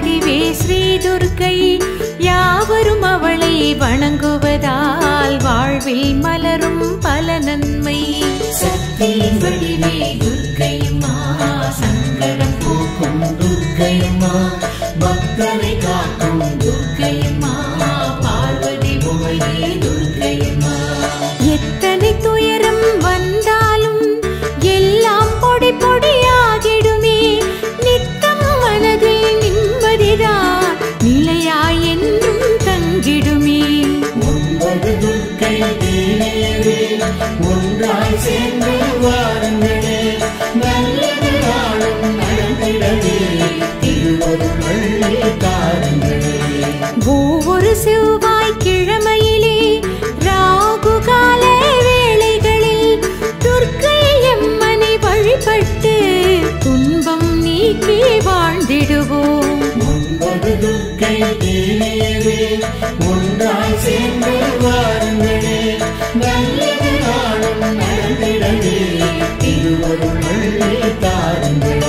வடிவே ஸ்ரீ துர்க்கை யாவரும் அவளை வணங்குவதால் வாழ்வில் மலரும் பல நன்மை சக்தியின் வடிவே துர்க்கையம்மா சங்கடம் போக்கும் துர்க்கையம்மா பக்தரை காக்கும் துர்க்கையம்மா பார்வதி உமையே துர்க்கையம்மா எத்தனை துயரம் வந்தாலும் எல்லாம் பொடி பொடியாகிடுமே நித்தம் மனதில் நிம்மதிதான் நிலையாய் என்றும் தங்கிடுமே ஒன்பது துர்க்கை தேவியரே ஒன்றாய் சேர்ந்து வாருங்களே நல்லது நாளும் நடந்திடவே திருவருள் வள்ளி தாருங்களே ஒவ்வொரு செவ்வாய் கிழமையிலே ராகு கால வேளைகளில் துர்க்கை எம்மனை வழிபட்டு துன்பம் நீக்கி வாழ்ந்திடுவோம் ஒன்பது துர்க்கை தேவியரே ஒன்றாய் சேர்ந்து வாருங்களே நல்லது நாளும் நடந்திடவே திருவருள் வள்ளி தாருங்களே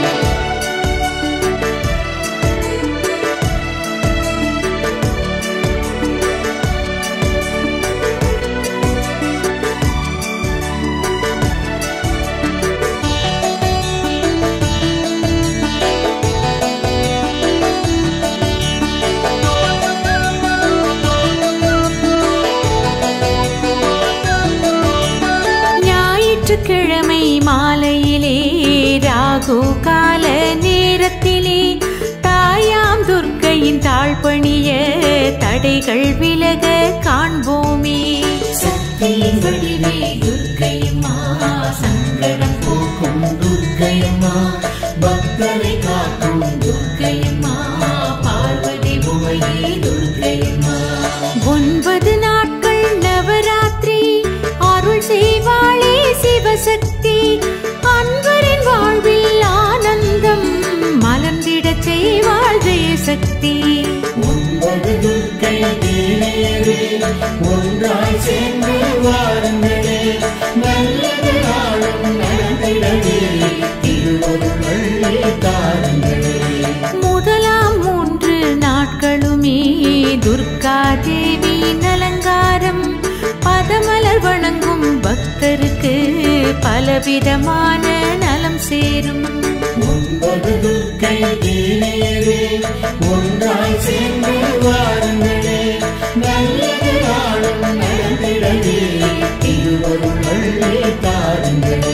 ஞாயிற்றுக்கிழமை மாலையிலே ராகு கால நேரத்திலே தாயாம் துர்க்கையின் தாழ்பணிய தடைகள் விலக காண்போமே சக்தியின் வடிவே துர்க்கையம்மா சங்கடம் போக்கும் துர்க்கையம்மா பக்தரை காக்கும் துர்க்கையம்மா பார்வதி உமையே துர்க்கையம்மா ஒன்பது நாட்கள் நவராத்திரி அருள் செய்வாளே சிவசக்தி அன்பரின் வாழ்வில் ஆனந்தம் மலர்ந்திடச் செய்வாள் ஜெயசக்தி ஒன்பது துர்க்கை தேவியரே ஒன்றாய் சேர்ந்து வாருங்களே நல்லது நாளும் நடந்திடவே திருவருள் வள்ளி தாருங்களே முதலாம் மூன்று நாட்களுமே துர்கா தேவியின் அலங்காரம் பதமலர் வணங்கும் பக்தருக்கு பலவிதமான நலம் சேரும் ஒன்பது துர்க்கை தேவியரே ஒன்றாய் சேர்ந்து வாருங்களே நல்லது நாளும் நடந்திடவே திருவருள் வள்ளி தாருங்களே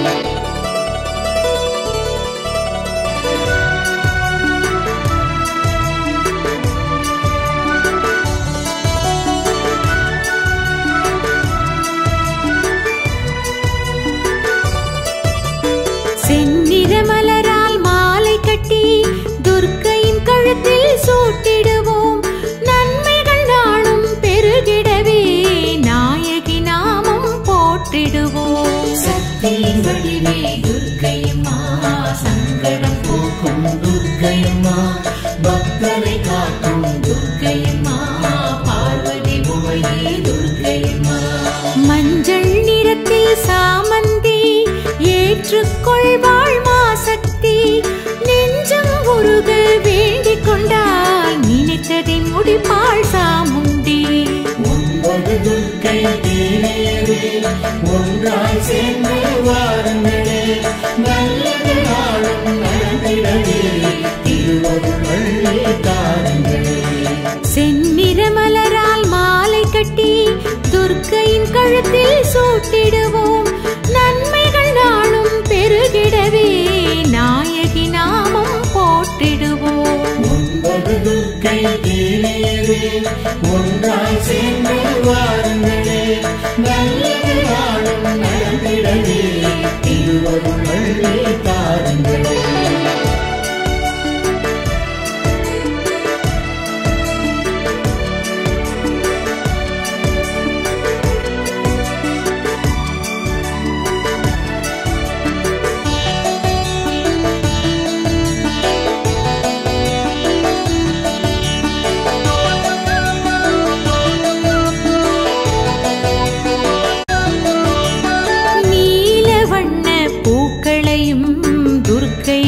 செந்நிற மலரால் மாலை கட்டி துர்க்கையின் கழுத்தில் சூட்டிடுவோம் நன்மைகள் நாளும் பெருகிடவே நாயகி நாமம் போற்றிடுவோம் சக்தியின் வடிவே துர்க்கையம்மா சங்கடம் போக்கும் துர்க்கையம்மா பக்தரை காக்கும் துர்க்கையம்மா பார்வதி உமையே துர்க்கையம்மா மஞ்சள் நிறத்தில் சாமந்தி ஏற்றுக்கொள்வாள் மாசக்தி நெஞ்சம் உருக வேண்டிக் கொண்டால் நினைத்ததை முடிப்பாள் சாமுண்டி ஒன்பது துர்க்கை தேவியரே ஒன்றாய் சேர்ந்து வாருங்களே நல்லது நாளும் நடந்திடவே திருவருள் வள்ளி தாருங்களே செந்நிற மலரால் மாலை கட்டி துர்க்கையின் கழுத்தில் சூட்டிடுவோம் நன்மைகள் நாளும் பெருகிடவே நாயகி நாமம் போற்றிடுவோம் ஒன்பது துர்க்கை தேவியரே ஒன்றாய் சேர்ந்து வாருங்களே நல்லது நாளும் நடந்திடவே திருவருள் வள்ளி தாருங்களே நீல வண்ண பூக்களையும் துர்க்கை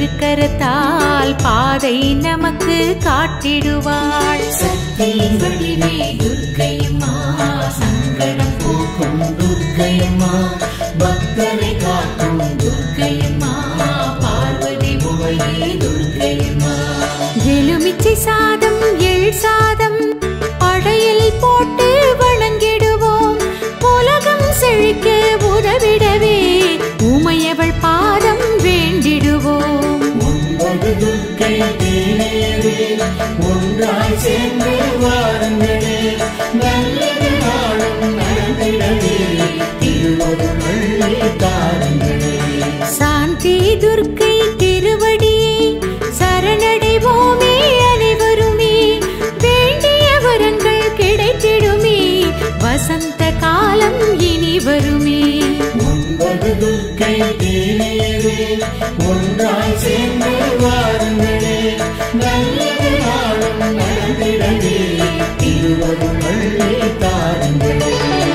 திருக்கரத்தால் பாதை நமக்கு காட்டிடுவாள் சக்தியின் வடிவே துர்க்கையம்மா சங்கடம் போக்கும் துர்க்கையம்மா பக்தரை காக்கும் துர்க்கையம்மா பார்வதி உமையே துர்க்கையம்மா எலுமிச்சை சாதம் எள் சாதம் படையல் போட்டு வணங்கிடுவோம் உலகம் செழிக்க உதவிடவே உமையவள் பாதம் வேண்டிடுவோம் ஒன்பது துர்க்கை தேனேரே ஒன்றாய் சேர்ந்து வாருங்களே நல்லது நாளும் நடந்திடவே திருவருள் தாருங்களே சாந்தி துர்க்கை திருவடியை சரணடைவோமே அனைவருமே வேண்டிய வரங்கள் கிடைத்திடுமே வசந்த காலம் இனி வருமே ஒன்பது துர்க்கை தேனேரே ஒன்றாய் சேர்ந்து வாருங்களே நல்லது நாளும் நடந்திடவே திருவருள் தாருங்களே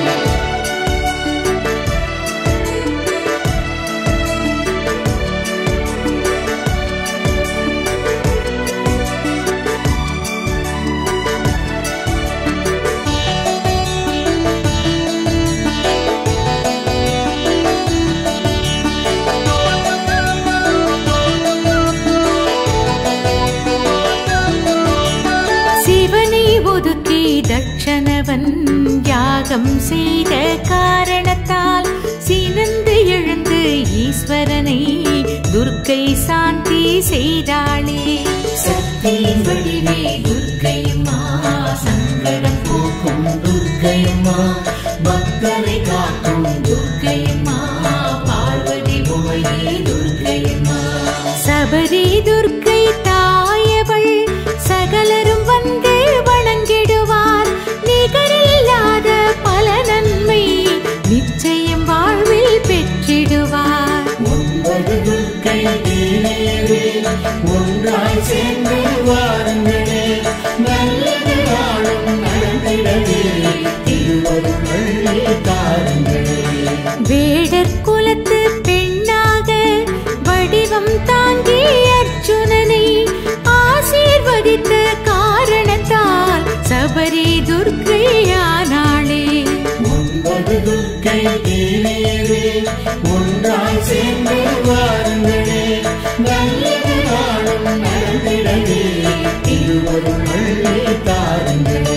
சிவனை ஒதுக்கி தட்சணவன் யாகம் செய்த காரணத்தால் சினந்து எழுந்து ஈஸ்வரனை துர்க்கை சாந்தி செய்தாளே சக்தியின் வடிவே துர்க்கையம்மா சங்கடம் போக்கும் துர்க்கையம்மா பக்தரை காக்கும் துர்க்கையம்மா பார்வதி உமையே துர்க்கையம்மா சபரி துர்க்கை தாயவள் சகலரும் வந்து வணங்கிடுவார் நிகரில்லாத பல நன்மை நிச்சயம் வாழ்வில் பெற்றிடுவார் ஒன்பது துர்க்கை தேனேரே ஒன்றாய் சேர்ந்து வாருங்களே நல்லது நாளும் நடந்திடவே திருவருள் தாருங்களே வேடர் குலத்து பெண்ணாக வடிவம் தாங்கி அர்ஜுனனை ஆசீர்வதித்த காரணத்தால் சபரி துர்க்கையானாளே ஒன்பது துர்க்கை தேனேரே ஒன்றாய் சேர்ந்து வாருங்களே நல்லது நாளும் நடந்திடவே திருவருள் தாருங்களே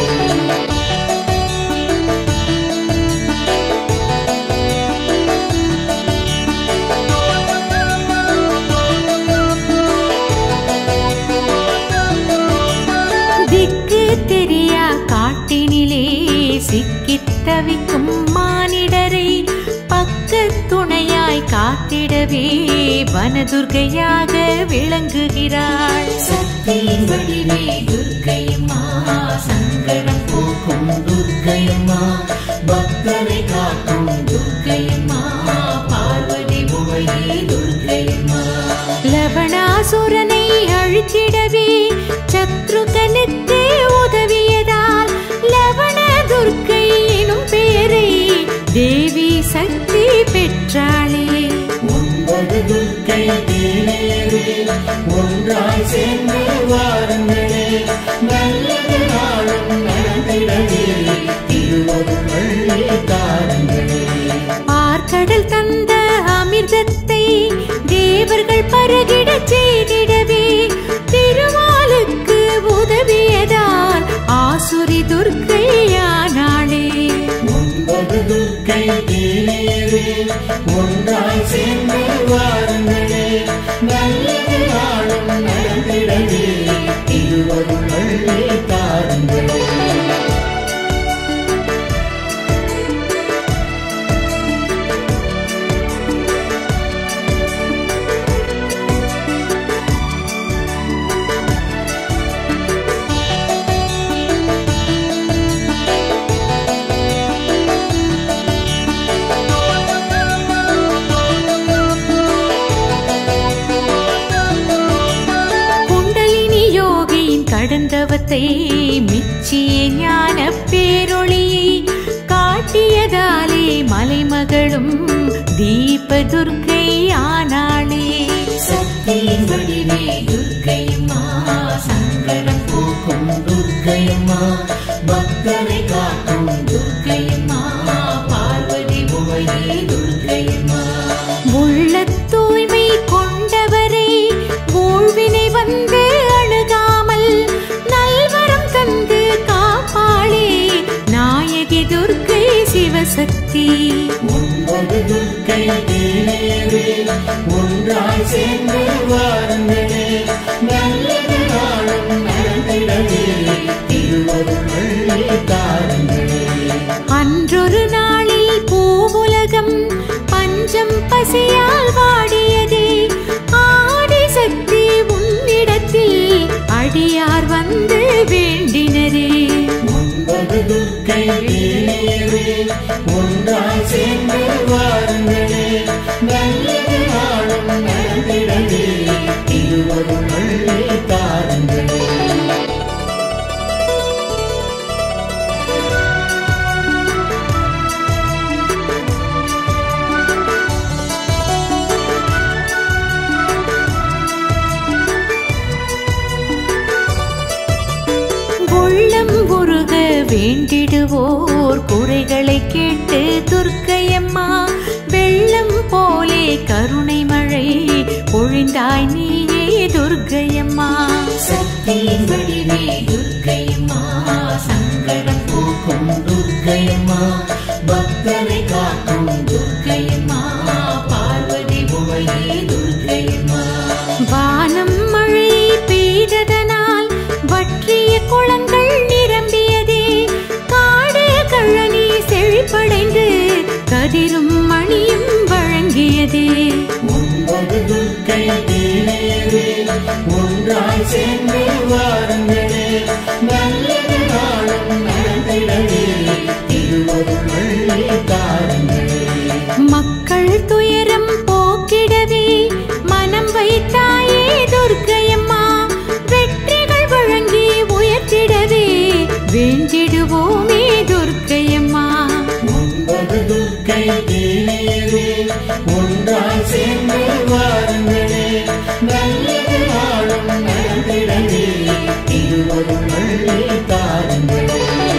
திக்கு தெரியா காட்டினிலே சிக்கித் தவிக்கும் மானிடரை பக்க துணையாய் காத்திடவே வனதுர்கையாக விளங்குகிறாள் சக்தியின் வடிவே துர்க்கையம்மா சங்கடம் போக்கும் துர்க்கையம்மா பக்தரை காக்கும் துர்க்கையம்மா பார்வதி உமையே துர்க்கையம்மா லவணாசுரனை அழித்திடவே சத்ருகனுக்கு உதவியதால் லவண துர்க்கை எனும் பெயரை தேவி சக்தி பெற்றாளே ஒன்பது துர்க்கை தேனேரே ஒன்றாய் சேர்ந்து வாருங்களே நல்லது நாளும் நடந்திடவே திருவருள் தாருங்களே பார்க்கடல் தந்த அமிர்தத்தை தேவர்கள் பருகிடச் செய்திடவே திருமாலுக்கு உதவியதால் ஆசுரி துர்க்கையானாளே ஒன்பது துர்க்கை தேனேரே ஒன்றாய் சேர்ந்து வாருங்களே நல்லது நாளும் நடந்திடவே திருவருள் தாருங்களே குண்டலினி யோகியின் கடந்தவத்தை மிச்சிய ஞான பேரொளியை காட்டியதாலே மலைமகளும் தீப துர்க்கை ஆனாளே சக்தியின் வடிவே ஒன்பது துர்க்கை தேனேரே ஒன்றாய் சேர்ந்து வாருங்களே நல்லது நாளும் நடந்திடவே திருவருள் வள்ளி தாருங்களே அன்றொரு நாளில் பூவுலகம் பஞ்சம் பசியால் வாடியதே ஆதிசக்தி உன்னிடத்தில் அடியார் வந்து வேண்டினரே ஒன்பது துர்க்கை தேனேரே ஒன்றாய் சேர்ந்து வாருங்களே நல்லது நாளும் நடந்திடவே திருவருள் வள்ளி தாருங்களே உள்ளம் உருக வேண்டிடுவோர் குறைகளை கேட்டு துர்க்கையம்மா வெள்ளம் போலே கருணை மழை பொழிந்தாய் நீயே துர்க்கையம்மா சக்தியின் வடிவே துர்க்கையம்மா சங்கடம் போக்கும் துர்க்கையம்மா பக்தரை காக்கும் துர்க்கையம்மா பார்வதி உமையே துர்க்கையம்மா வானம் மழை பெய்ததனால் வற்றிய குளங்கள் நிரம்பியதே காடு கழனி செழிப்படைந்து கதிரும் மணியும் வழங்கியதே ஒன்பது துர்க்கை தேனேரே ஒன்றாய் சேர்ந்து வாருங்களே நல்லது நாளும் நடந்திடவே திருவருள் வள்ளி தாருங்களே மக்கள் துயரம் போக்கிடவே மனம் வைத்தாயே துர்க்கையம்மா வெற்றிகள் வழங்கி உயர்த்திடவே வேண்டிடுவோமே துர்க்கையம்மா ஒன்பது துர்க்கை தேனேரே ஒன்றாய் சேர்ந்து வாருங்களே நல்லது நாளும் நடந்திடவே திருவருள் வள்ளி தாருங்களே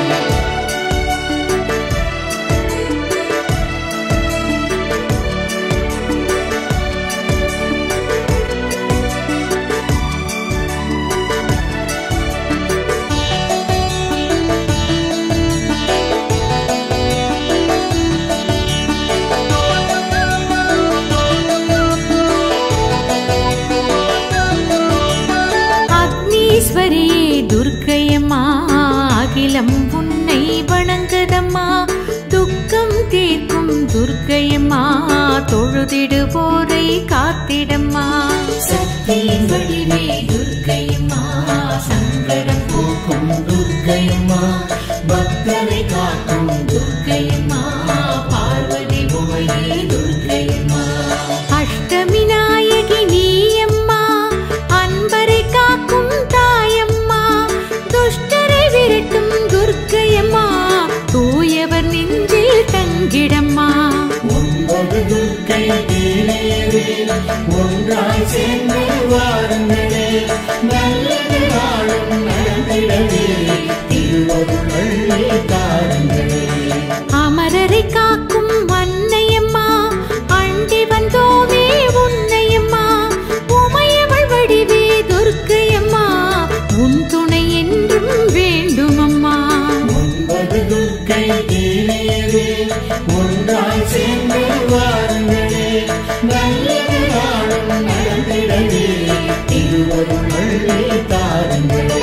அக்னீஸ்வரியே துர்க்கையம்மா அகிலம் உன்னை வணங்குதம்மா துக்கம் தீர்க்கும் துர்க்கையம்மா தொழுதிடுவோரை காத்திடம்மா சக்தியின் வடிவே துர்க்கையம்மா சங்கடம் போக்கும் துர்க்கையம்மா பக்தரை காக்கும் துர்க்கையம்மா பார்வதி உமையே துர்க்கையம்மா அஷ்டமி நாயகி நீயம்மா அன்பரை காக்கும் தாயம்மா துஷ்டரை விரட்டும் துர்க்கையம்மா தூயவர் நெஞ்சில் தங்கிடம்மா ஒன்பது துர்க்கை தேனேரே ஒன்றாய் சேர்ந்து வாருங்களே நல்லது நாளும் நடந்திடவே திருவருள் வள்ளி தாருங்களே அமரரை காக்கும் அன்னையம்மா அண்டி வந்தோமே உன்னையம்மா உமையவள் வடிவே துர்க்கையம்மா உன் துணை என்றும் வேண்டுமம்மா ஒன்பது துர்க்கை தேனேரே ஒன்றாய் சேர்ந்து வாருங்களே நல்லது நாளும் நடந்திடவே திருவருள் வள்ளி தாருங்களே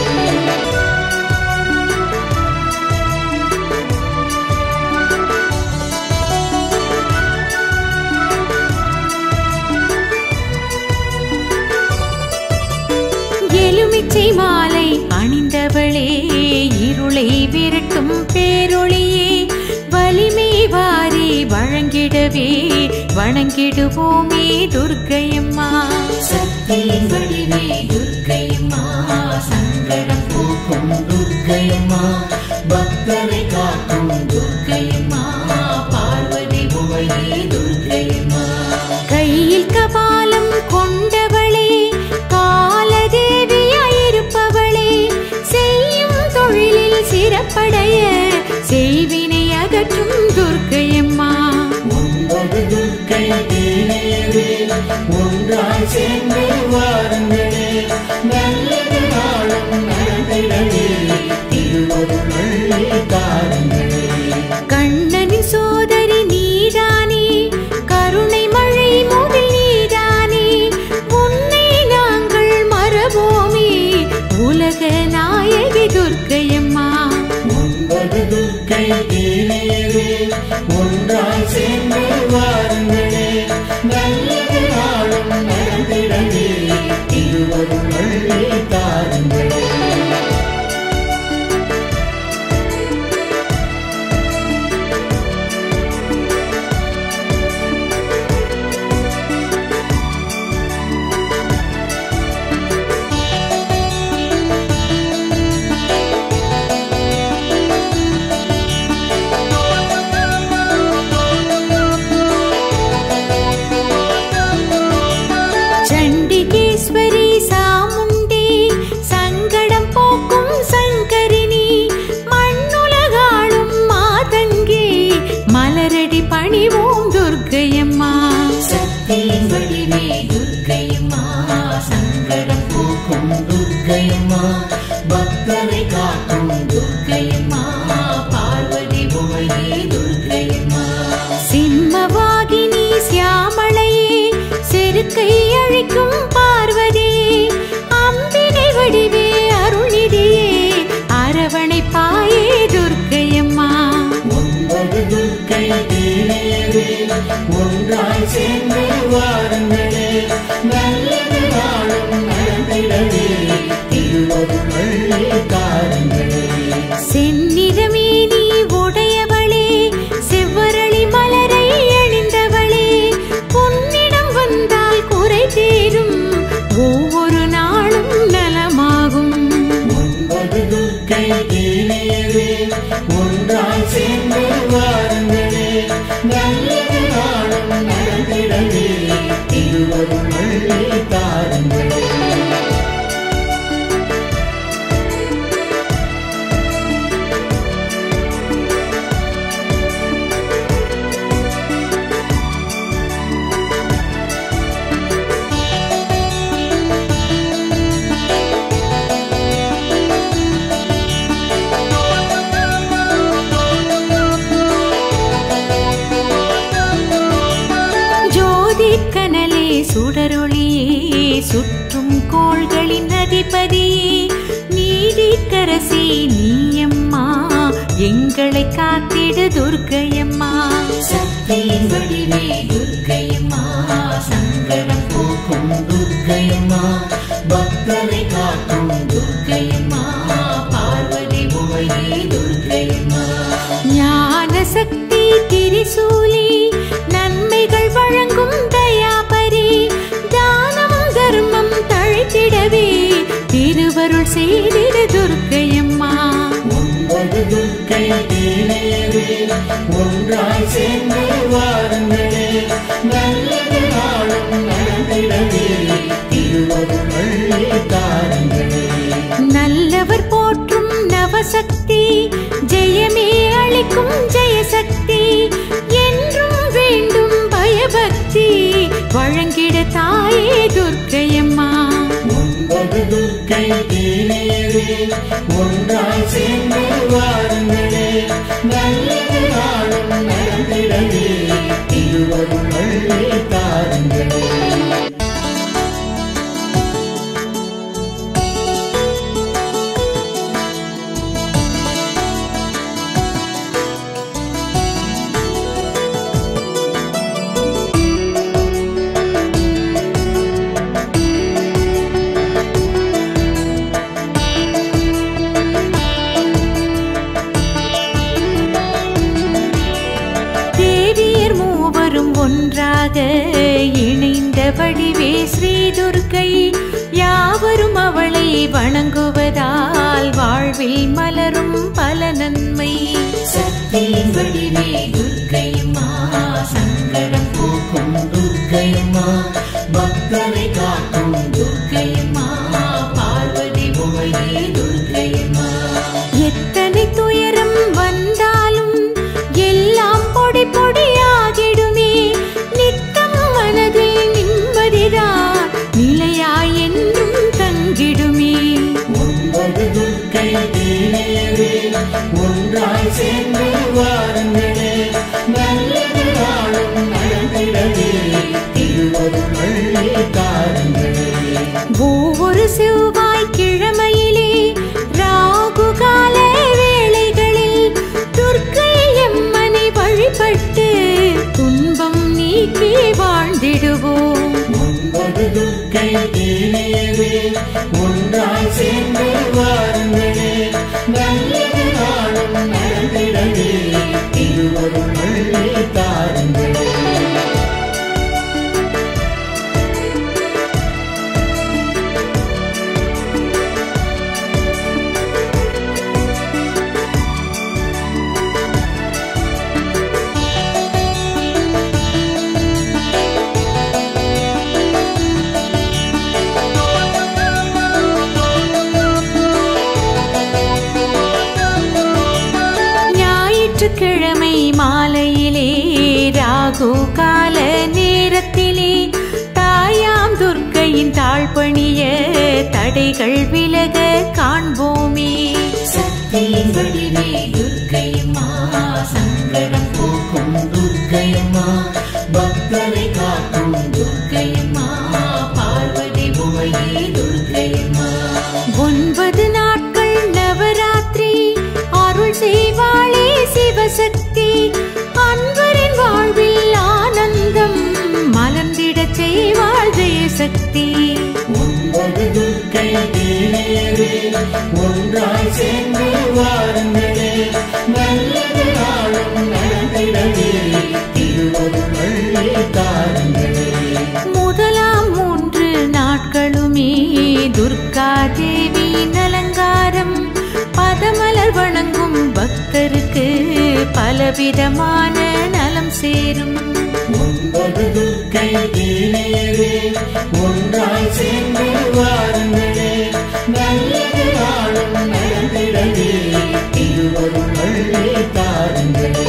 எலுமிச்சை மாலை அணிந்தவளே இருளை விரட்டும் பேரொளியே வலிமை வாரி வழங்கிடவே வணங்கிடுவோமே துர்க்கையம்மா சக்தியின் வடிவே துர்க்கையம்மா சங்கடம் போக்கும் துர்க்கையம்மா பக்தரை காக்கும் துர்க்கையம்மா பார்வதி உமையே துர்க்கையம்மா கையில் கபாலம் கொண்டவளே காலதேவியாயிருப்பவளே செய்யும் தொழிலில் சிறப்படைய செய்வினை அகற்றும் துர்க்கையம்மா ஒன்பது துர்க்கை தேனேரே ஒன்றாய் சேர்ந்து வாருங்களே நல்லது நாளும் நடந்திடவே திருவருள் வள்ளி தாருங்களே கண்ணனின் சோதரி நீ வாருங்களே நல்லது நாளும் நடந்திடவே திருவருள் வள்ளி தாருங்களே செந்நிறமே நீ உடையவளே செவ்வரளி மலரை அணிந்தவளே உன்னிடம் வந்தால் குறை தீரும் ஒவ்வொரு நாளும் நலமாகும் ஒன்பது துர்க்கை தேவியவே ஒன்றாய் சேர்ந்து வாருங்களே நல்லது நாளும் நடந்திடவே திருவருள் வள்ளி தாருங்களே ஜோதி கனலே சுடரொளியே சுற்றும் கோள்களின் அதிபதியே நீதிக்கரசி நீயம்மா எங்களை காத்திடு துர்க்கையம்மா சக்தியின் வடிவே துர்க்கையம்மா சங்கடம் போக்கும் துர்க்கையம்மா பக்தரை காக்கும் துர்க்கையம்மா பார்வதி உமையே துர்க்கையம்மா ஞான சக்தி திரிசூலி நன்மைகள் வழங்கும் தயாபரி தானம் தர்மம் தழைத்திடவே திருவருள் செய்திட துர்க்கையம்மா ஒன்பது துர்க்கை தேவியவே ஒன்றாய் சேர்ந்து வாருங்களே நல்லது நாளும் நடந்திடவே திருவருள் வள்ளி தாருங்களே நல்லவர் போற்றும் நவசக்தி ஜெயமே அளிக்கும் ஜெயசக்தி என்றும் வேண்டும் பயபக்தி வழங்கிட தாயே துர்க்கையம்மா ஒன்பது துர்க்கை தேவியவே ஒன்றாய் சேர்ந்து வாருங்களே நல்லது நாளும் நடந்திடவே திருவருள் வள்ளி தாருங்களே தேவியர் மூவரும் ஒன்றாக இணைந்த வடிவே ஸ்ரீ துர்க்கை யாவரும் அவளை வணங்குவதால் வாழ்வில் மலரும் பல நன்மை சக்தியின் வடிவே துர்க்கையம்மா சங்கடம் போக்கும் துர்க்கையம்மா பக்தரை காக்கும் துர்க்கையம்மா பார்வதி உமையே துர்க்கையம்மா எத்தனை துயரம் வந்தாலும் எல்லாம் பொடி பொடியாகிடுமே நித்தம் மனதில் நிம்மதிதான் நிலையாய் என்றும் தங்கிடுமே ஒன்பது துர்க்கை தேவியவே ஒன்றாய் சேர்ந்து வாருங்களே நல்லது நாளும் நடந்திடவே திருவருள் வள்ளி தாருங்களே ஒவ்வொரு செவ்வாய் கிழமையிலே ராகு கால வேளைகளில் துர்க்கை எம்மனை வழிபட்டு துன்பம் நீக்கி வாழ்ந்திடுவோம் ஒன்பது துர்க்கை தேவியவே ஒன்றாய் சேர்ந்து வாருங்களே நல்லது நாளும் நடந்திடவே திருவருள் வள்ளி தாருங்களே ஞாயிற்றுக்கிழமை மாலையிலே ராகு கால நேரத்திலே தாயாம் துர்க்கையின் தாழ்பணிய தடைகள் விலக காண்போமே சக்தியின் வடிவே துர்க்கையம்மா சங்கடம் போக்கும் துர்க்கையம்மா பக்தரை காக்கும் துர்க்கையம்மா பார்வதி உமையே துர்க்கையம்மா ஒன்பது நாட்கள் நவராத்திரி அருள் செய்வாளே சிவசக்தி அன்பரின் வாழ்வில் ஆனந்தம் மலர்ந்திட பலவிதமான நலம் சேரும் ஒன்பது துர்க்கை தேனேரே ஒன்றாய் சேர்ந்து வாருங்களே நல்லது நாளும் நடந்திடவே திருவருள் அள்ளி தாருங்களே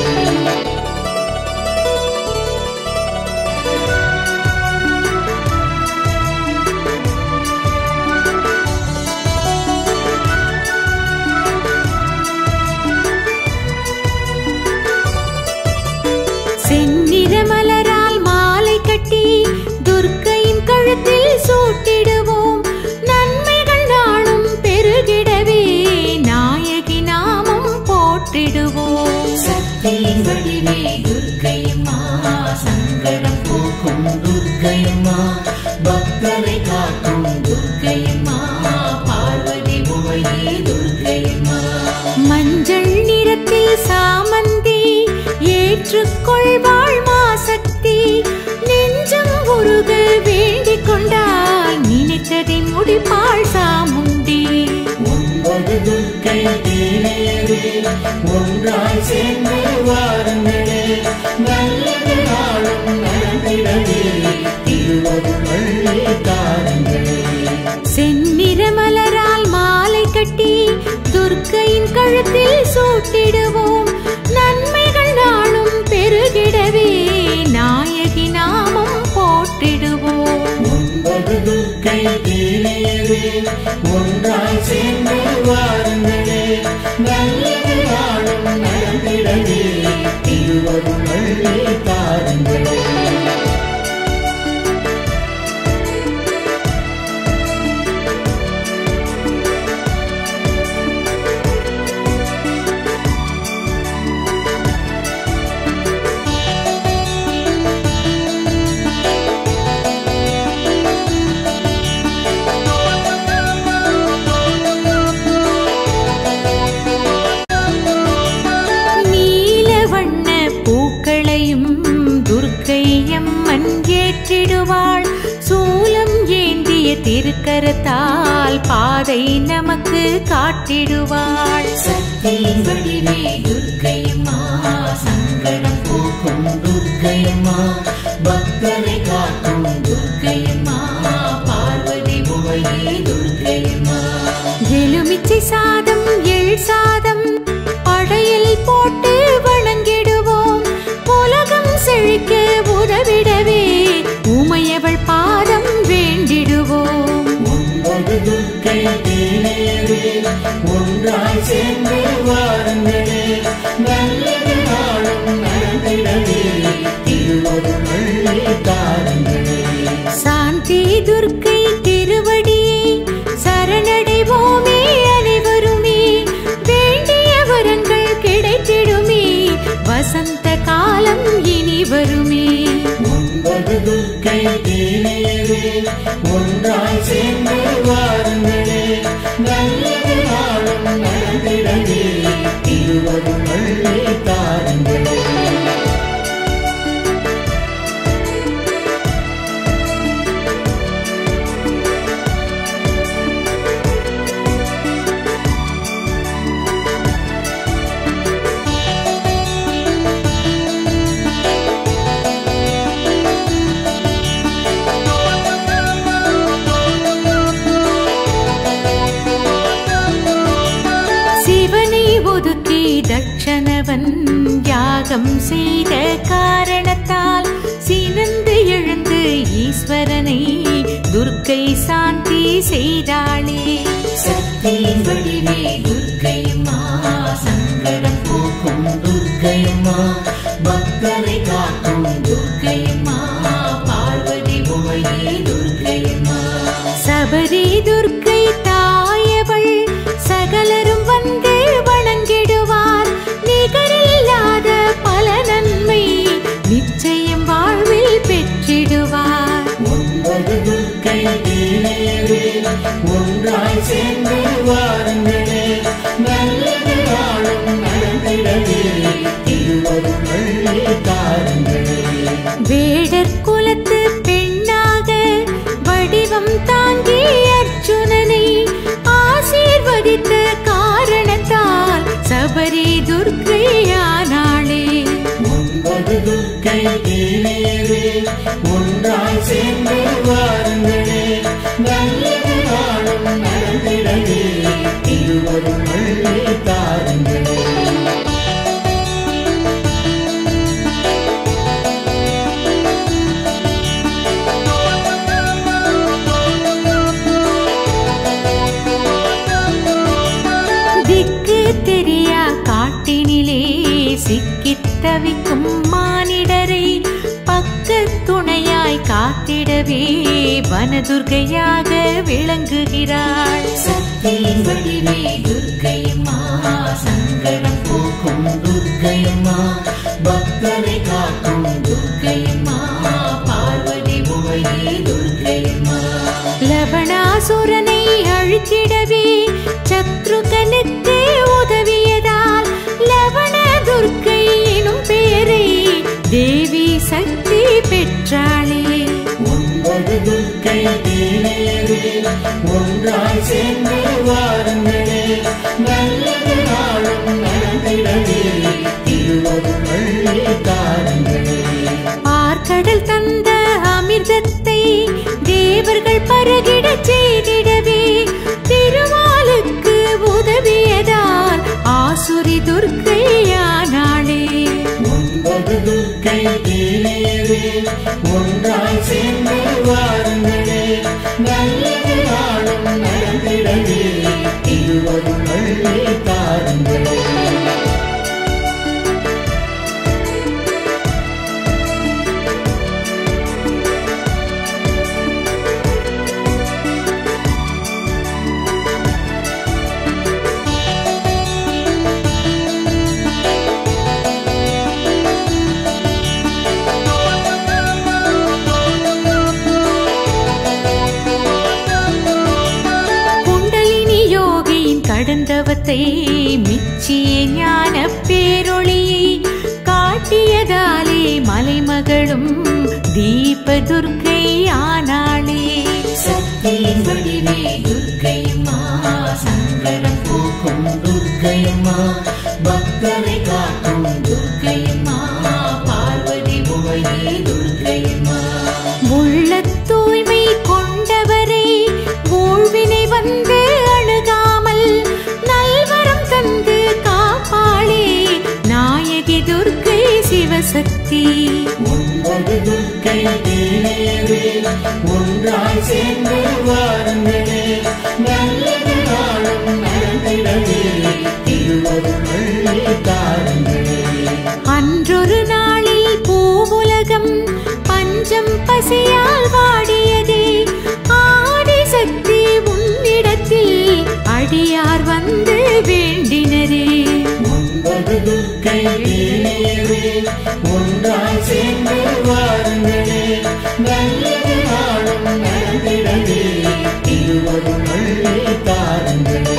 செந்நிற மலரால் மாலை கட்டி துர்க்கையின் கழுத்தில் சூட்டிடுவோம் நன்மைகள் நாளும் பெருகிடவே நாயகி நாமம் போற்றிடுவோம் சக்தியின் வடிவே துர்க்கையம்மா சங்கடம் போக்கும் துர்க்கையம்மா பக்தரை காக்கும் துர்க்கையம்மா பார்வதி உமையே துர்க்கையம்மா மஞ்சள் நிறத்தில் சாமந்தி ஏற்றுக்கொள்வாள் மாசக்தி நெஞ்சம் உருக வேண்டிக் கொண்டால் நினைத்ததை முடிப்பாள் சாமுண்டி ஒன்பது துர்க்கை தேனேரே ஒன்றாய் சேர்ந்து வாருங்களே நல்லது நாளும் நடந்திடவே திருவருள் அள்ளி தாருங்களே செந்நிற மலரால் மாலை கட்டி துர்க்கையின் கழுத்தில் சூட்டிடுவோம் நன்மைகள் நாளும் பெருகிடவே நாயகி நாமம் போற்றிடுவோம் ஒன்பது துர்க்கை தேனேரே ஒன்றாய் சேர்ந்து வாருங்களே நல்லது நாளும் நடந்திடவே திருவருள் அள்ளி தாருங்களே நீல வண்ண பூக்களையும் துர்க்கையம்மன் ஏற்றிடுவாள் சூலம் ஏந்திய திருக்கரத்தால் பாதை நமக்கு காட்டிடுவாள் சக்தியின் வடிவே துர்க்கையம்மா சங்கடம் போக்கும் துர்க்கையம்மா பக்தரை காக்கும் துர்க்கையம்மா பார்வதி உமையே துர்க்கையம்மா எலுமிச்சை சாதம் எள் சாதம் படையல் போட்டு வணங்கிடுவோம் உலகம் செழிக்க உதவிடவே உமையவள் பாதம் வேண்டிடுவோம் ஒன்பது துர்க்கை தேனேரே ஒன்றாய் சேர்ந்து வாருங்களே நல்லது நாளும் நடந்திடவே திருவருள் அள்ளி தாருங்களே சாந்தி துர்க்கை திருவடியே சரணடைவோமே அனைவருமே வேண்டிய வரங்கள் கிடைத்திடுமே வசந்த காலம் இனி வருமே ஒன்பது துர்க்கை தேனேரே ஒன்றாய் சேர்ந்து வாருங்களே நல்லது நாளும் நடந்திடவே திருவருள் அள்ளி தாருங்களே சிவனை ஒதுக்கி தட்சணவன் யாகம் செய்த காரணத்தால் சினந்து எழுந்து ஈஸ்வரனை துர்க்கை சாந்தி செய்தாளே சக்தியின் வடிவே துர்க்கையம்மா சங்கடம் போக்கும் துர்க்கையம்மா பக்தரை காக்கும் துர்க்கையம்மா பார்வதி உமையே துர்க்கையம்மா சபரி துர்க்கை தாயவள் சகலரும் வந்து வணங்கிடுவார் நிகரில்லாத பல நன்மை நிச்சயம் வாழ்வில் பெற்றிடுவார் ஒன்பது துர்க்கை தேனேரே ஒன்றாய் சேர்ந்து வாருங்களே நல்லது நாளும் நடந்திடவே திருவருள் அள்ளி தாருங்களே வேடர் குலத்து பெண்ணாக வடிவம் தாங்கி அர்ஜுனனை ஆசீர்வதித்த காரணத்தால் சபரி துர்க்கையானாளே தீரேறு ஒன்றாய் சேர்ந்து வாருங்களே நல்லது நாளும் நடந்திடவே இருவரும் அள்ளி தாருங்களே திக்கு தெரியா காட்டினிலே சிக்கித் தவிக்கும் மானிடரை பக்க துணையாய் காத்திடவே வனதுர்கையாக விளங்குகிறாள் சக்தியின் வடிவே துர்க்கையம்மா சங்கடம் போக்கும் துர்க்கையம்மா பக்தரை காக்கும் துர்க்கையம்மா பார்வதி உமையே துர்க்கையம்மா லவணாசுரனை அழிச்சிடவே சத்ருகனுக்கு உதவியதால் லவண துர்க்கை எனும் பெயரை தேவி சக்தி பெற்றாளே ஒன்பது துர்க்கை தீரேறு ஒன்றாய் சேர்ந்து வாருங்களே நல்லது நாளும் நடந்திடவே இருவரும் அள்ளி தாருங்களே ஆர்கடல் தந்த அமிர்தத்தை தேவர்கள் பருகிடச் செய்திடவே திருமாலுக்கு உதவியதால் ஆசுரி துர்க்கையானாளே ஒன்பது துர்க்கை தீரேறு ஒன்றாய் சேர்ந்து வாருங்களே நல்லது நாளும் நடந்திடவே இருவரும் அள்ளி தாருங்களே குண்டலினி யோகியின் கடந்தவத்தை மிச்சிய ஞான பேரொளியை காட்டியதாலே மலைமகளும் தீப துர்க்கை ஆனாளே சக்தியின் வடிவே துர்க்கையம்மா சங்கடம் போக்கும் துர்க்கையம்மா பக்தரை காக்கும் துர்க்கையம்மா பார்வதி உமையே துர்க்கையம்மா உள்ள தூய்மை கொண்டவரை ஊழ்வினை வந்து அணுகாமல் நல்வரம் தந்து காப்பாளே நாயகி துர்க்கை சிவசக்தி ஒன்பது துர்க்கை தீரேறு ஒன்றாய் சேர்ந்து வாருங்களே நல்லது நாளும் நடந்திடவே இருவரும் அள்ளி தாருங்களே அன்றொரு நாளில் பூவுலகம் பஞ்சம் பசியால் வாடியதே ஆடி சக்தி உன்னிடத்தில் அடியார் வந்து வேண்டினரே ஒன்பது துர்க்கை தீரேறு ஒன்றாய் சேர்ந்து வாருங்களே நல்லது நாளும் நடந்திடவே இருவரும் அள்ளி தாருங்களே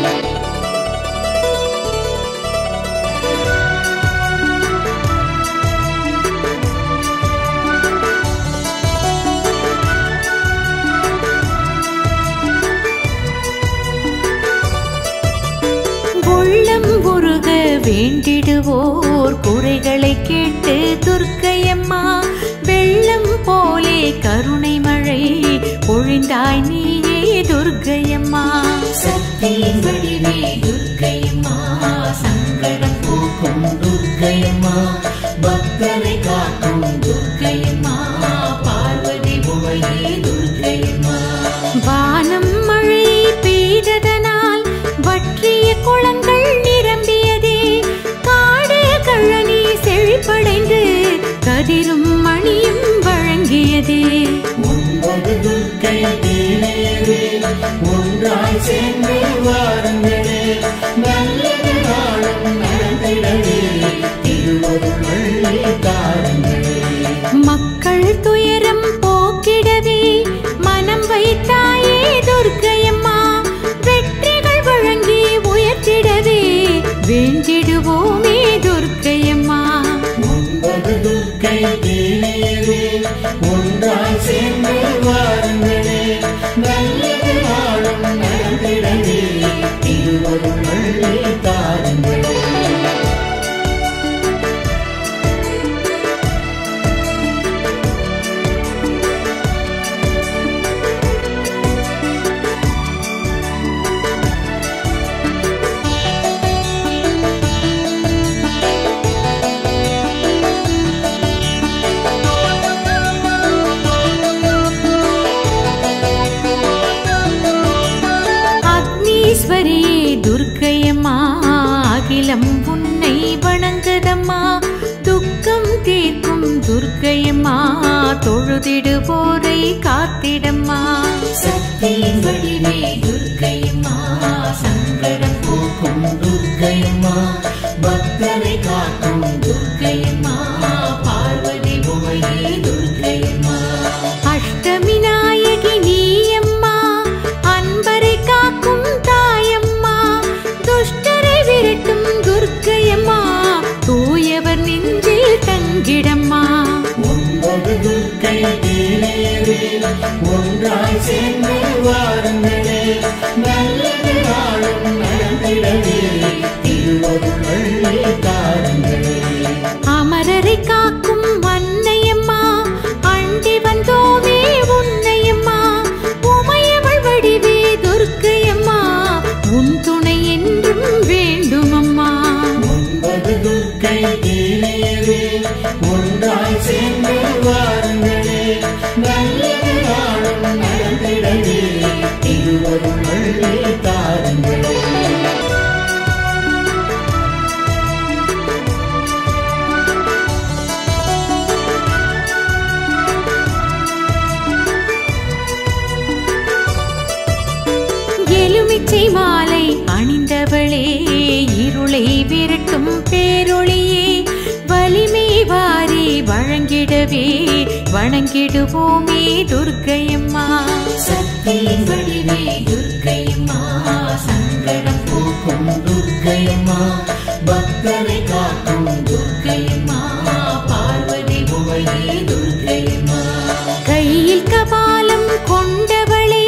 உள்ளம் உருக வேண்டிடுவோர் குறைகளை கேட்டு துர்க்கையம்மா வெள்ளம் போலே கருணை மழை பொழிந்தாய் நீயே துர்க்கையம்மா சக்தியின் வடிவே துர்க்கையம்மா சங்கடம் போக்கும் துர்க்கையம்மா பக்தரை காக்கும் துர்க்கையம்மா பார்வதி உமையே துர்க்கையம்மா வானம் மழை பெய்ததனால் வற்றிய குளங்கள் நிரம்பியதே காடு கழனி செழிப்படைந்து கதிரும் மணியும் வழங்கியதே ஒன்பது துர்க்கை தீரேறு ஒன்றாய் சேர்ந்து வாருங்களே நல்லது நாளும் நடந்திடவே இருவரும் அள்ளி தாருங்களே மக்கள் துயரம் போக்கிடவே மனம் வைத்தாயே துர்க்கையம்மா வெற்றிகள் வழங்கி உயர்த்திடவே வேண்டிடுவோமே துர்க்கையம்மா ஒன்பது துர்க்கை தீரேறு ஒன்றாய் சேர்ந்து வாருங்களே நல்லது நாளும் நடந்திடவே இருவரும் அள்ளி தாருங்களே தொழுதிடுவோரை காத்திடம்மா சக்தியின் வடிவே துர்க்கையம்மா சங்கடம் போக்கும் துர்க்கையம்மா பக்தரை காக்கும் துர்க்கையம்மா பார்வதி உமையே துர்க்கையம்மா அஷ்டமி நாயகி நீயம்மா அன்பரை காக்கும் தாயம்மா துஷ்டரை விரட்டும் துர்க்கையம்மா தூயவர் நெஞ்சில் தங்கிடம்மா ஒன்பது துர்க்கை தேரே ஒன்றாய் சேர்ந்து வாருங்களே நல்லது நாளும் நடந்திடவே திருவருள் தாருங்களே அமரரை காக்கும் அன்னையம்மா அண்டி வந்தோமே உன்னையம்மா உமையவள் வடிவே துர்க்கையம்மா உன் துணை என்றும் வேண்டுமம்மா ஒன்பது துர்க்கை தேரே ஒன்றாய் சேர்ந்து வாருங்களே நல்லது நாளும் நடந்திடவே திருவருள் தாருங்களே எலுமிச்சை மாலை அணிந்தவளே இருளை விரட்டும் பேரொளியே வலிமை வாரி வழங்கிடவே வணங்கிடுவோமே துர்க்கையம்மா சக்தியின் வடிவே துர்க்கையம்மா சங்கடம் போக்கும் துர்க்கையம்மா பக்தரை காக்கும் துர்க்கையம்மா பார்வதி உமையே துர்க்கையம்மா கையில் கபாலம் கொண்டவளே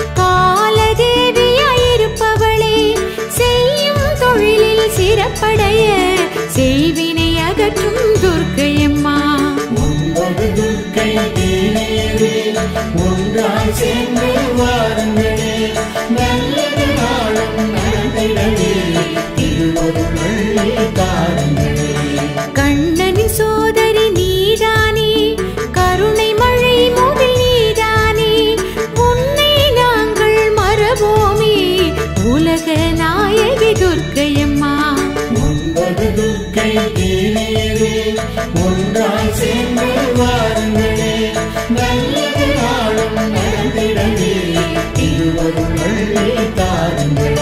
காலதேவியாயிருப்பவளே செய்யும் தொழிலில் சிறப்படைய செய்வினை அகற்றும் துர்க்கையம்மா ஒன்பது துர்க்கை தேரே ஒன்றாய் சேர்ந்து வாருங்களே நல்லது நாளும் நடந்திடவே திருவருள் தாருங்களே கண்ணனின் சோதரி நீதானே கருணை மழை முகில் நீதானே உன்னை நாங்கள் மறவோமே உலக நாயகி துர்க்கையம்மா ஒன்பது துர்க்கை தேரே ஒன்றாய் சேர்ந்து வாருங்களே நல்லது நாளும் நடந்திடவே திருவருள் தாருங்களே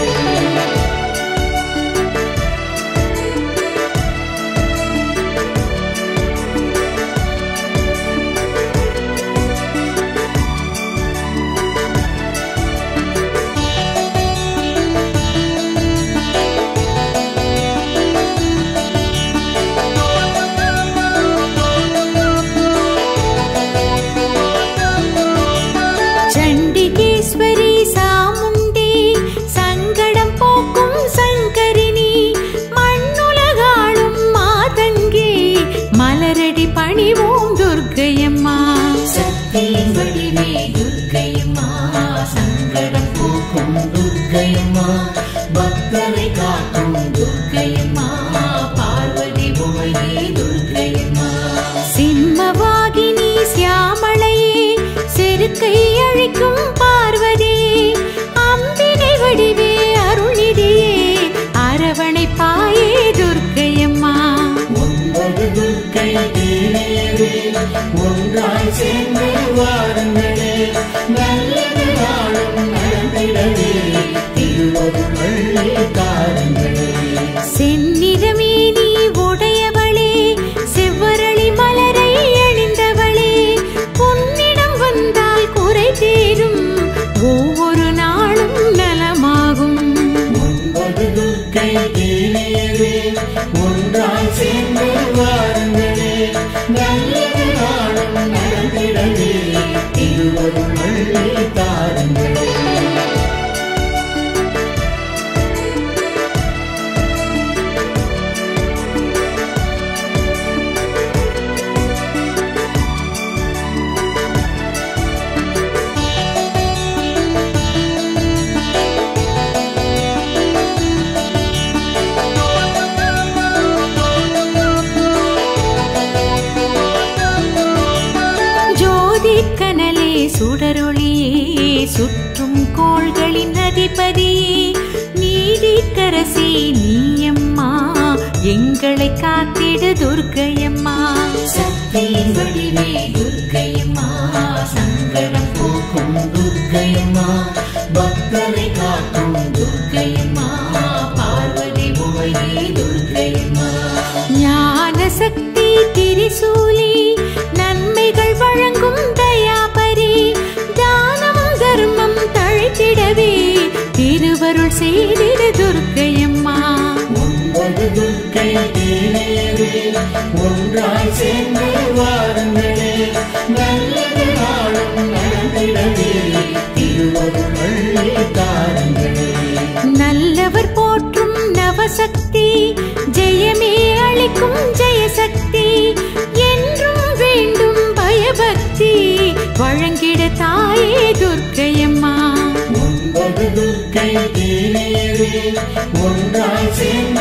சண்டிகேஸ்வரி சாமுண்டி சங்கடம் போக்கும் சங்கரினி மண்ணுலகாளும் மாதங்கி மலரடி பணிவோம் துர்க்கையம்மா சக்தியின் வடிவே துர்க்கையம்மா சங்கடம் போக்கும் துர்க்கையம்மா பக்தரை காக்கும் துர்க்கையம்மா பார்வதி உமையே துர்க்கையம்மா சிம்மவாகினி சியாமளையே செருக்கை அழிக்கும் பார்வதியே அம்பிகை வடிவே அருள்நிதியே அரவணைப்பாயே துர்க்கையம்மா ஒன்பது துர்க்கை தேரே ஒன்றாய் சேர்ந்து வாருங்களே நல்லது நாளும் நடந்திடவே திருவருள் தாருங்களே செந்நிறமே நீ உடையவளே செவ்வரளி மலரை அணிந்தவளே உன்னிடம் வந்தால் குறை தீரும் ஒவ்வொரு நாளும் நலமாகும் ஒன்பது துர்க்கை தேரே ஒன்றாய் சேர்ந்து வாருங்களே நல்லது நாளும் நடந்திடவே திருவருள் தாருங்களே ஜோதி கனலே சுடரொளியே சுற்றும் கோள்களின் அதிபதியே நீதிக்கரசி நீயம்மா எங்களை காத்திடு துர்க்கையம்மா சக்தி சக்தியின் வடிவே துர்க்கையம்மா சங்கடம் போக்கும் துர்க்கையம்மா பக்தரை காக்கும் துர்க்கையம்மா பார்வதி உமையே துர்க்கையம்மா ஞான சக்தி திரிசூலி நன்மைகள் வழங்கும் தயாபரி தானம் தர்மம் தழைத்திடவே திருவருள் செய்திட துர்க்கையம்மா ஒன்பது துர்க்கை தேவியரே ஒன்றாய் சேர்ந்து வாருங்களே நல்லது நாளும் நடந்திடவே திருவருள் வள்ளி தாருங்களே நல்லவர் போற்றும் நவசக்தி ஜெயமே அளிக்கும் ஜெயசக்தி என்றும் வேண்டும் பயபக்தி வழங்கிட தாயே துர்க்கையம்மா ஒன்பது துர்க்கை தேவியரே ஒன்றாய் சேர்ந்து